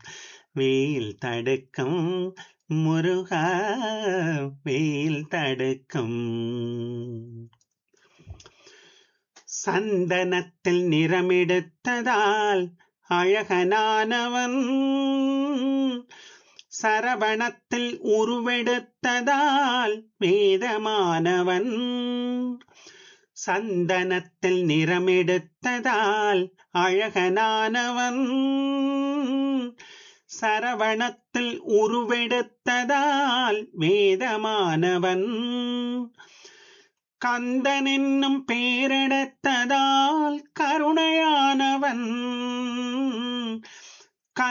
வெயில் தடுக்கும் முருகா வெயில் தடுக்கும் சந்தனத்தில் நிறமெடுத்ததால் அழகனானவன் சரவணத்தில் உருவெடுத்ததால் வேதமானவன் சந்தனத்தில் நிறமெடுத்ததால் அழகனானவன் சரவணத்தில் உருவெடுத்ததால் வேதமானவன் கந்தன் என்னும் பேரெடுத்ததால் கருணையானவன்